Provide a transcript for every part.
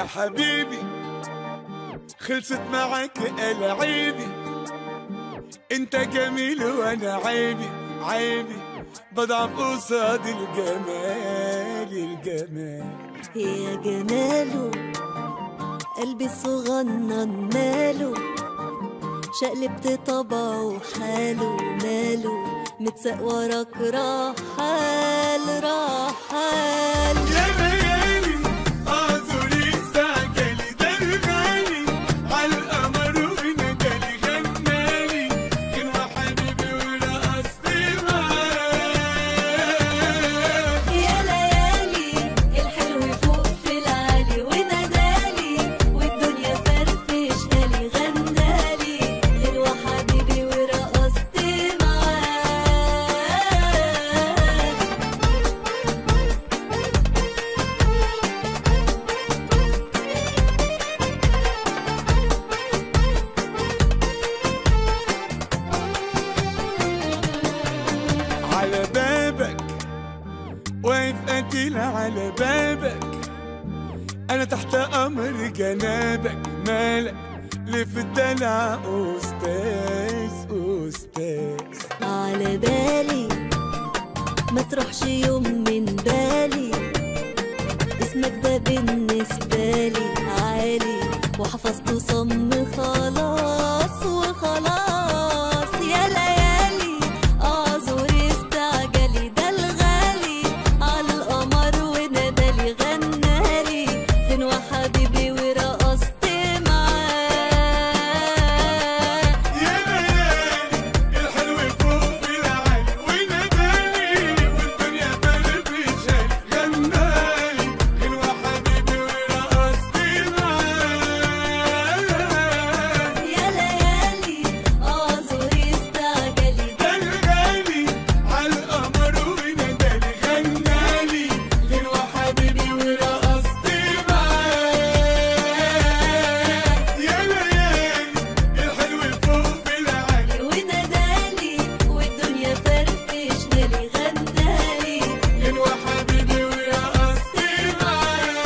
يا حبيبي خلصت معك العيبي انت جميل وانا عيبي عيبي بضعف قصاد الجمال الجمال يا جماله قلبي الصغنن ماله شقلبت طبعه حاله ماله متساق وراك رحال رحال يا ليالي اعذري استعجلي ده الغالي عالقمر ونجالي غنالي كان حبيبي ورقصت معاه يا ليالي الحلو فوق في العالي ونادالي والدنيا فرفشالي غنالي غير وحبيبي ورقصت معاه على بابك واقف قتيل على بابك انا تحت امر جنابك مالك ليه في الدلع استاذ استاذ على بالي ما تروحش يوم من بالي اسمك ده بالنسبة لي عالي وحفظته صم خلاص وخلاص يا ليالي اعذر استعجلي ده الغالي على القمر ونادالي غنالي فين وحبيبي ورقصت معاه يا ليالي الحلو فوق في العالي ونادالي والدنيا فرفشالي غنالي غنوة حبيبي ورقصت معاه يا ليالي اعذري استعجلي ده الغالي عالقمر ونادالي غنالي غنوة حبيبي ورقصت معاه يا ليالي الحلو فوق في العالي ونادالي والدنيا فرفشنالي غنالي غنوة حبيبي ورقصت معاه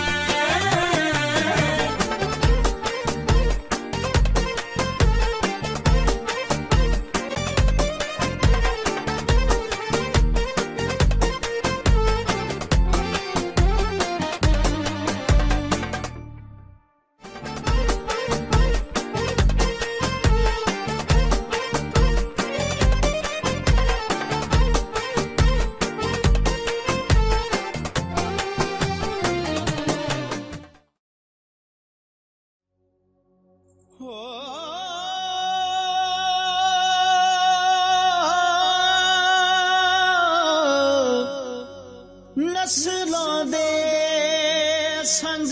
ਨਸਲਾਂ ਦੇ ਸੰਗ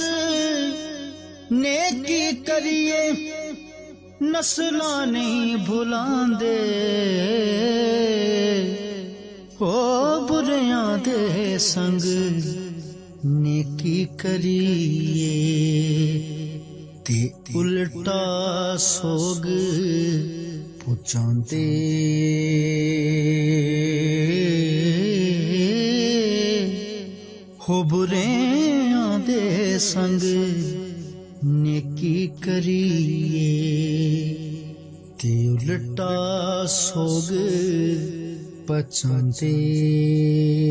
ਨੇਕੀ ਕਰੀਏ ਨਸਲਾਂ ਨਹੀਂ ਭੁਲਾਉਂਦੇ ਹੋ ਬੁਰਿਆਂ ਦੇ ਸੰਗ ਨੇਕੀ ਕਰੀਏ ਤੇ ਉਲਟਾ ਸੋਗ ਪੁਚਾਉਂਦੇ ਹੋ ਬੁਰਿਆਂ ਦੇ ਸੰਗ ਨੇਕੀ ਕਰੀਏ ਤੇ ਉਲਟਾ ਸੋਗ ਪਚਾਂਦੇ